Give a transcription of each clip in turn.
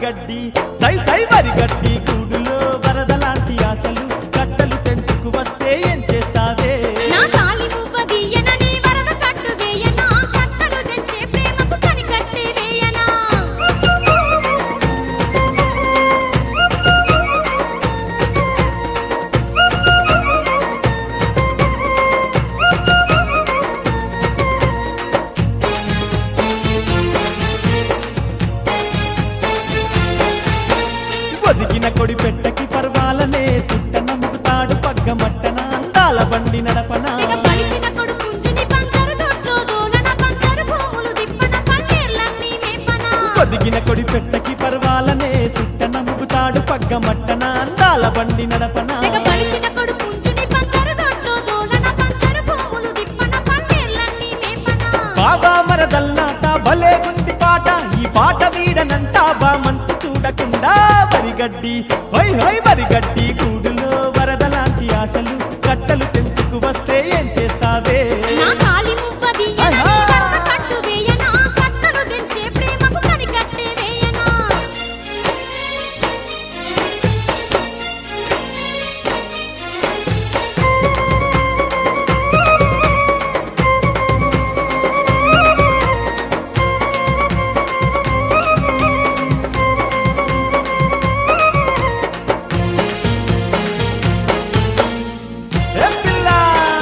వరిగడ్డి సై సై వరిగడ్డి కూడులో వరదలాంటి ఆశలు కట్టలు తెంచుకు వస్తే ఏం చేస్తావే నా కాలి మువ్వదీయనని వరద కట్టు వేయనా కట్టలు తెంచే ప్రేమకు కనికట్టే వేయనా ఒదిగిన కొడి పెట్టకి పర్వాలనే సుట్ట నమ్ముతాడు పగ్గమట్టన అందాల బండి నడపన తెగ పలికిన కొడు పుంజుని బంగారు దొడ్లో దోలన బంగారు భూములు దిప్పన పన్నీర్లన్నీ మేపన ఒదిగిన కొడి పెట్టకి పర్వాలనే సుట్ట నమ్ముతాడు పగ్గమట్టన అందాల బండి నడపన తెగ పలికిన కొడు పుంజుని బంగారు దొడ్లో దోలన బంగారు భూములు దిప్పన పన్నీర్లన్నీ మేపన బాబా మరదల్లాట భలే ఉంది పాట ఈ పాట వీడనంటా బామంతు చూడకుండా వరిగడ్డి హై హై వరిగడ్డి కూడులో వరదలాంటి ఆశలు కట్టలు తెంచుకు వస్తే ఏం చేస్తావే నా కాలి మువ్వదీయనని వరద కట్టు వేయనా కట్టలు తెంచే ప్రేమకు కనికట్టే వేయనా ఏ పిల్లా!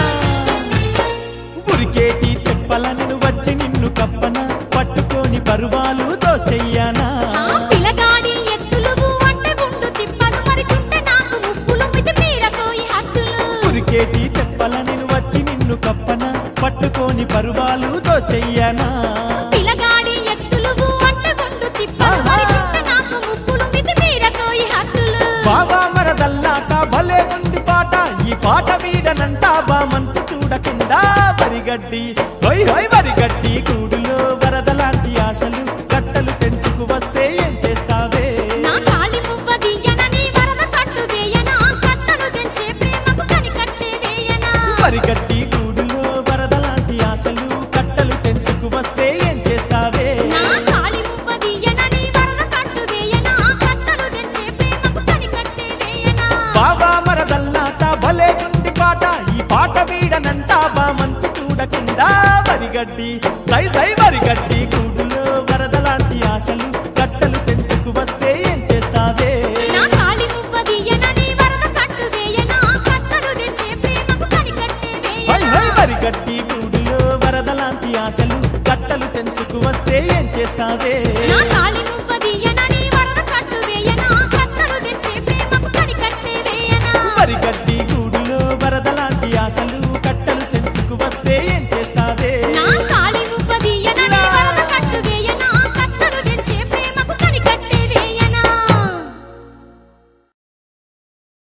ఉరికేటి తెప్పల నేను వచ్చి నిన్ను కప్పన పట్టుకొని పరువాలు దోచెయ్యానా ఆ పిలగాడి ఎత్తులు అంటే గుండు తిప్పలు మరి చుట్టే నాకు ముప్పులు మితి మీరపోయి హద్దులు ఉరికేటి తెప్పల నేను వచ్చి నిన్ను కప్పన పట్టుకొని పరువాలు దోచెయ్యానా పిలగాడి ఎత్తులు అంటే గుండు తిప్పలు మరి చుట్టే నాకు ముప్పులు మితి మీరపోయి హద్దులు బాబా మరదల్లాట భలే ఉంది పాట ఈ పాట వీడనంట బామంతు చూడకుండా వరిగడ్డి హొయ్ హొయ్ వరిగడ్డి కూడులో వరదలాంటి ఆశలు కట్టలు తెంచుకు వస్తే ఏం చేస్తావే నా కాలి మువ్వదీయనని వరద కట్టు వేయనా కట్టలు తెంచే ప్రేమకు కనికట్టే వేయనా వరిగడ్డి కూడులో వరదలాంటి ఆశలు కట్టలు తెంచుకు వస్తే ఏం చేస్తావే నా కాలి మువ్వదీయనని వరద కట్టు వేయనా కట్టలు తెంచే ప్రేమకు కనికట్టే వేయనా బాబా మరదల్లాట భలే ఉంది పాట ఈ పాట వీడనంట బామంతు చూడకుండా వరిగడ్డి సై సై వరిగడ్డి కూడులో వరదలాంటి ఆశలు కట్టలు తెంచుకు వస్తే ఏం చేస్తావే నా కాలి మువ్వదీయనని వరద కట్టు వేయనా కట్టలు తెంచే ప్రేమకు కనికట్టే హై వేయనా హై వరిగడ్డి కూడులో వరదలాంటి ఆశలు కట్టలు తెంచుకు వస్తే ఏం చేస్తావే నా కాలి మువ్వ